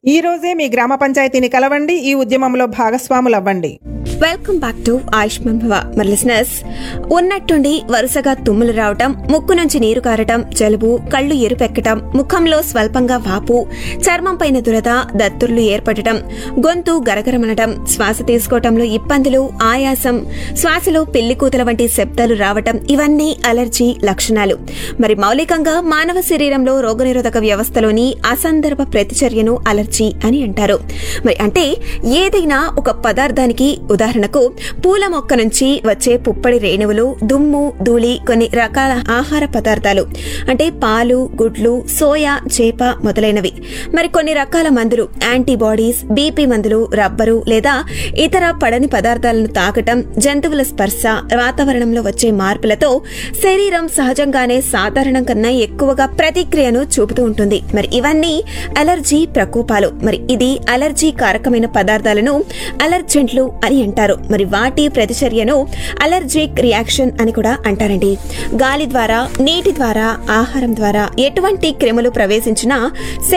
ఈ రోజే మీ గ్రామ పంచాయతీని కలవండి ఈ ఉద్యమంలో భాగస్వాములవ్వండి welcome back to Ayushman Bhava మరి లిసనర్స్ ఉన్నట్టుండి వరుసగా తుమ్ములు రావటం ముక్కు నుంచి నీరు కారటం జలుబు కళ్ళు ఎరుపెక్కటం ముఖంలో స్వల్పంగా వాపు చర్మం పైన దురద దత్తుర్లు ఏర్పడటం గొంతు గరగరమనటం శ్వాస తీసుకోవటంలో ఇబ్బందులు ఆయాసం శ్వాసలో పెళ్లికూతల వంటి శబ్దాలు రావటం ఇవన్నీ అలర్జీ లక్షణాలు మరి మౌలికంగా మానవ శరీరంలో రోగనిరోధక వ్యవస్థలోని అసందర్భ ప్రతిచర్యను అలర్జీ అని అంటారు మరి అంటే ఏదైనా ఒక పదార్థానికి ఉదాహరణకు పూల మొక్క నుంచి వచ్చే పుప్పడి రేణువులు దుమ్ము ధూళి కొన్ని రకాల ఆహార పదార్థాలు అంటే పాలు గుడ్లు సోయా చేప మొదలైనవి మరి కొన్ని రకాల మందులు యాంటీబాడీస్ బీపీ మందులు రబ్బరు లేదా ఇతర పడని పదార్థాలను తాకటం జంతువుల స్పర్శ వాతావరణంలో వచ్చే మార్పులతో శరీరం సహజంగానే సాధారణం కన్నా ఎక్కువగా ప్రతిక్రియను చూపుతూ ఉంటుంది మరి ఇవన్నీ అలర్జీ ప్రకోపాలు మరి ఇది అలర్జీ కారకమైన పదార్థాలను అలర్జెంట్లు అని అంటారు మరి వాటి ప్రతిచర్యను అలర్జిక్ రియాక్షన్ అని కూడా అంటారండి గాలి ద్వారా నీటి ద్వారా ఆహారం ద్వారా ఎటువంటి క్రిములు ప్రవేశించినా